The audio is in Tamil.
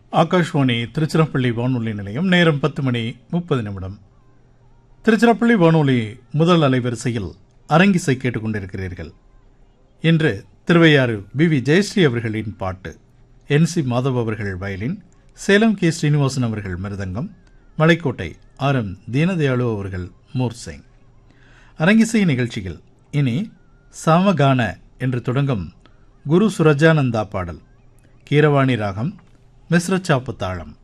ஆகாஷ்வாணி திருச்சிராப்பள்ளி வானொலி நிலையம் நேரம் பத்து மணி முப்பது நிமிடம் திருச்சிராப்பள்ளி வானொலி முதல் அலைவரிசையில் அரங்கிசை கேட்டுக்கொண்டிருக்கிறீர்கள் இன்று திருவையாறு பி வி ஜெயஸ்ரீ அவர்களின் பாட்டு என் சி மாதவ் அவர்கள் வயலின் சேலம் கே ஸ்ரீனிவாசன் அவர்கள் மிருதங்கம் மலைக்கோட்டை ஆர் எம் தீனதயாளு அவர்கள் மூர்சிங் அரங்கிசை நிகழ்ச்சியில் இனி சாமகான என்று தொடங்கும் குரு சுரஜானந்தா பாடல் கீரவாணி ராகம் மிஸ்ரச்சாப்பு தாளம்